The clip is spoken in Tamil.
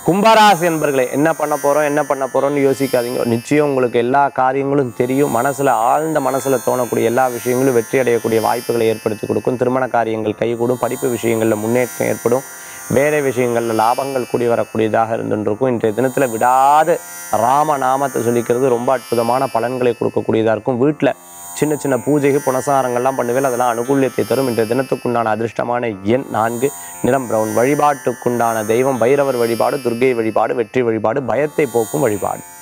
கும்பராசி என்பர்களே என்ன பண்ண போறோம் என்ன பண்ண போறோம்னு யோசிக்காதீங்க நிச்சயம் உங்களுக்கு எல்லா காரியங்களும் தெரியும் மனசுல ஆழ்ந்த மனசுல தோணக்கூடிய எல்லா விஷயங்களும் வெற்றி அடையக்கூடிய வாய்ப்புகளை ஏற்படுத்தி கொடுக்கும் திருமண காரியங்கள் கைகூடும் படிப்பு விஷயங்களில் முன்னேற்றம் ஏற்படும் வேலை விஷயங்களில் லாபங்கள் கூடி வரக்கூடியதாக இருந்துருக்கும் இன்றைய தினத்தில் விடாது ராம நாமத்தை சொல்லிக்கிறது ரொம்ப அற்புதமான பலன்களை கொடுக்கக்கூடியதாக இருக்கும் வீட்டில் சின்ன சின்ன பூஜைகள் புனசாரங்கள்லாம் பண்ணுவேன் அதெல்லாம் அனுகூல்யத்தை தரும் இன்றைய தினத்துக்குண்டான அதிர்ஷ்டமான எண் நான்கு நிறம் பிரவுன் வழிபாட்டுக்குண்டான தெய்வம் பைரவர் வழிபாடு துர்க்கை வழிபாடு வெற்றி வழிபாடு பயத்தை போக்கும் வழிபாடு